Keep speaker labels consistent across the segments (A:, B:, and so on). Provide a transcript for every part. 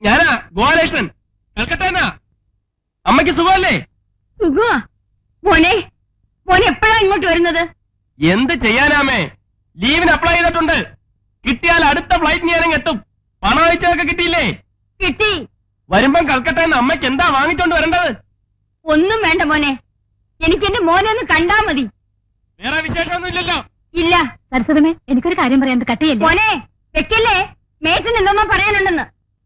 A: ഞാനാ ഗോപാലകൃഷ്ണൻ കൽക്കട്ടന്നാ അമ്മയ്ക്ക് സുഖമല്ലേ
B: സുഖമാ മോനെ മോനെ എപ്പോഴാ ഇങ്ങോട്ട് വരുന്നത്
A: എന്ത് ചെയ്യാനാമേ ലീവിന് അപ്ലൈ ചെയ്തിട്ടുണ്ട് കിട്ടിയാൽ അടുത്ത ഫ്ലൈറ്റ് ഞാനും എത്തും പണം അയച്ചതൊക്കെ കിട്ടിയില്ലേ
B: കിട്ടി
A: വരുമ്പം കൽക്കട്ടന്ന് അമ്മയ്ക്ക് എന്താ വാങ്ങിച്ചോണ്ട് വരേണ്ടത്
B: ഒന്നും വേണ്ട മോനെ എനിക്ക് എന്റെ മോനെ ഒന്ന് കണ്ടാ മതി
A: വേറെ വിശേഷമൊന്നും ഇല്ലല്ലോ
B: ഇല്ല സരസ്വതമേ എനിക്കൊരു കാര്യം പറയാൻ കട്ടയല്ലേ മോനെ വെക്കല്ലേ മേറ്റിന് എന്തോന്നോ പറയാനുണ്ടെന്ന്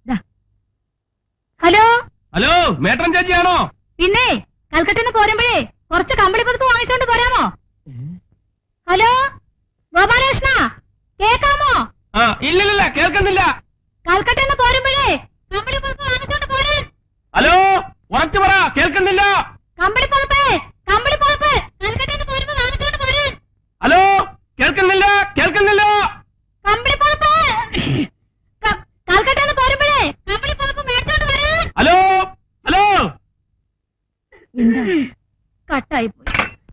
B: ഹലോ
A: ഹലോ മേട്ടൻ ചേച്ചിയാണോ
B: പിന്നെ കൽക്കട്ടന്ന് പോരുമ്പോഴേ കുറച്ച് കമ്പിളി പുതുപ്പ് വാങ്ങിച്ചോണ്ട് പോരാമോ ഹലോ ഗോപാലകൃഷ്ണ കേക്കാമോ
A: ആ ഇല്ലില്ല കേൾക്കുന്നില്ല
B: കൽക്കട്ടന്ന് പോരുമ്പോഴേ കമ്പിളി പുതുപ്പ് വാങ്ങിച്ചോണ്ട് പോരാൻ
A: ഹലോ ഉറച്ചു പറ കേൾക്കുന്നില്ല
B: കമ്പിളി പുതുപ്പ് കമ്പിളി പുതുപ്പ് കൽക്കട്ടന്ന് പോരുമ്പോ വാങ്ങിച്ചോണ്ട് പോരാൻ
A: ഹലോ കേൾക്കുന്നില്ല കേൾക്കുന്നില്ല
B: കമ്പിളി പുതുപ്പ് ക- കൽക്കട്ടന്ന് പോരുമ്പോഴേ കമ്പിളി പുതുപ്പ് മേടിച്ചോണ്ട് വരാൻ
A: ഹലോ ഹലോ
B: കട്ടായി പോയി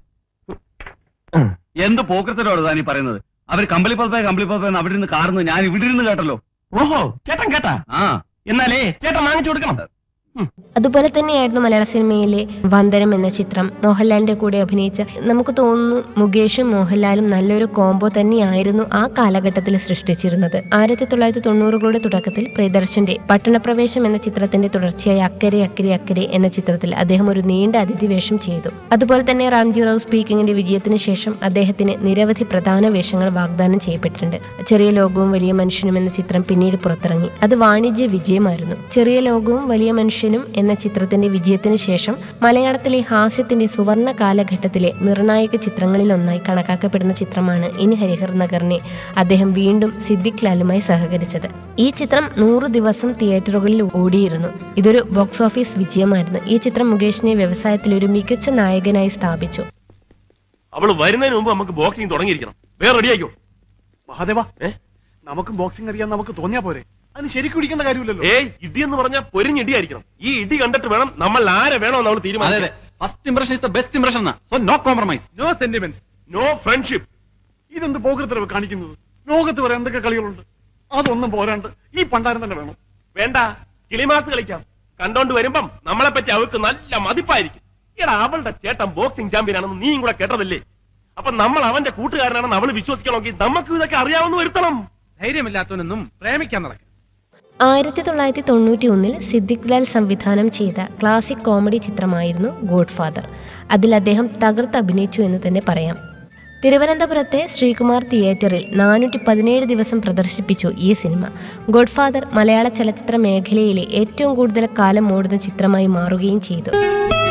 C: എന്ത് പോക്കത്തിലോട് താനീ പറയുന്നത് അവർ കമ്പിളി പതപ്പേ കമ്പിളി പതപ്പേ അവിടെ നിന്ന് കാറുന്നത് ഞാൻ ഇവിടെ ഇരുന്ന് കേട്ടല്ലോ
A: ഓഹോ ചേട്ടൻ കേട്ടാ
C: ആ
A: എന്നാലേ ചേട്ടൻ വാങ്ങിച്ചു കൊടുക്കണം
D: അതുപോലെ തന്നെയായിരുന്നു മലയാള സിനിമയിലെ വന്ദനം എന്ന ചിത്രം മോഹൻലാലിന്റെ കൂടെ അഭിനയിച്ച നമുക്ക് തോന്നുന്നു മുകേഷും മോഹൻലാലും നല്ലൊരു കോംബോ തന്നെയായിരുന്നു ആ കാലഘട്ടത്തിൽ സൃഷ്ടിച്ചിരുന്നത് ആയിരത്തി തൊള്ളായിരത്തി തൊണ്ണൂറുകളുടെ തുടക്കത്തിൽ പ്രിയദർശന്റെ പട്ടണപ്രവേശം എന്ന ചിത്രത്തിന്റെ തുടർച്ചയായ അക്കരെ അക്കരെ അക്കരെ എന്ന ചിത്രത്തിൽ അദ്ദേഹം ഒരു നീണ്ട അതിഥി വേഷം ചെയ്തു അതുപോലെ തന്നെ റാംജി റാവു സ്പീക്കിങ്ങിന്റെ വിജയത്തിന് ശേഷം അദ്ദേഹത്തിന് നിരവധി പ്രധാന വേഷങ്ങൾ വാഗ്ദാനം ചെയ്യപ്പെട്ടിട്ടുണ്ട് ചെറിയ ലോകവും വലിയ മനുഷ്യനും എന്ന ചിത്രം പിന്നീട് പുറത്തിറങ്ങി അത് വാണിജ്യ വിജയമായിരുന്നു ചെറിയ ലോകവും വലിയ മനുഷ്യനും എന്ന ചിത്രത്തിന്റെ വിജയത്തിന് ശേഷം മലയാളത്തിലെ ഹാസ്യത്തിന്റെ സുവർണ കാലഘട്ടത്തിലെ നിർണായക ചിത്രങ്ങളിലൊന്നായി കണക്കാക്കപ്പെടുന്ന ചിത്രമാണ് ഇനി ഹരിഹർ നഗറിനെ അദ്ദേഹം വീണ്ടും സിദ്ദിഖ് ലാലുമായി സഹകരിച്ചത് ഈ ചിത്രം നൂറു ദിവസം തിയേറ്ററുകളിൽ ഓടിയിരുന്നു ഇതൊരു ബോക്സ് ഓഫീസ് വിജയമായിരുന്നു ഈ ചിത്രം മുകേഷിനെ വ്യവസായത്തിൽ ഒരു മികച്ച നായകനായി സ്ഥാപിച്ചു
A: അവള് വരുന്നതിന് മുമ്പ് നമുക്ക് ബോക്സിംഗ് തുടങ്ങിയിരിക്കണം വേറെ റെഡിയാക്കോ
E: മഹാദേവ
A: ഏ?
E: നമുക്ക് ബോക്സിംഗ് അറിയാൻ നമുക്ക് തോന്നിയാ പോരെ അതിന് ശരിക്കും പിടിക്കേണ്ട കാര്യമില്ലല്ലോ
A: ഏയ് ഇടി എന്ന് പറഞ്ഞാൽ പൊരിഞ്ഞിടിയായിരിക്കണം ഈ ഇടി കണ്ടിട്ട് വേണം നമ്മൾ ആരെ വേണോ നമ്മൾ
C: അതെ അതെ
A: തീരുമാനിക്കാൻ
C: first impression is the best impression so no compromise
E: no sentiment
A: no friendship
E: ഇതെന്ത് പോകൃത്തരവ് കാണിക്കുന്നത് ലോകത്ത് വരെ എന്തൊക്കെ കളികളുണ്ട് അതൊന്നും പോരാണ്ട് ഈ പണ്ടാരം തന്നെ വേണം
A: വേണ്ട കിളിമാസ് കളിക്കാം കണ്ടോണ്ട് വരുമ്പം നമ്മളെ പറ്റി അവൾക്ക് നല്ല മതിപ്പായിരിക്കും എടാ അവളുടെ ചേട്ടൻ ബോക്സിംഗ് ചാമ്പ്യൻ ആണെന്ന് നീയും കൂടെ കേട്ടതല്ലേ അപ്പൊ നമ്മൾ അവന്റെ കൂട്ടുകാരനാണെന്ന് അവള് വിശ്വസിക്കണമെങ്കിൽ നമുക്ക് ഇതൊക്കെ അറിയാവുന്ന വരുത്തണം
E: ധൈര്യമില്ലാത്തവനൊന്നും പ്രേമിക്കാൻ നടക്കും
D: ആയിരത്തി തൊള്ളായിരത്തി തൊണ്ണൂറ്റി ഒന്നിൽ സിദ്ദിഖ് ലാൽ സംവിധാനം ചെയ്ത ക്ലാസിക് കോമഡി ചിത്രമായിരുന്നു ഗോഡ് ഫാദർ അതിൽ അദ്ദേഹം തകർത്ത് അഭിനയിച്ചു എന്ന് തന്നെ പറയാം തിരുവനന്തപുരത്തെ ശ്രീകുമാർ തിയേറ്ററിൽ നാനൂറ്റി പതിനേഴ് ദിവസം പ്രദർശിപ്പിച്ചു ഈ സിനിമ ഗോഡ് ഫാദർ മലയാള ചലച്ചിത്ര മേഖലയിലെ ഏറ്റവും കൂടുതൽ കാലം ഓടുന്ന ചിത്രമായി മാറുകയും ചെയ്തു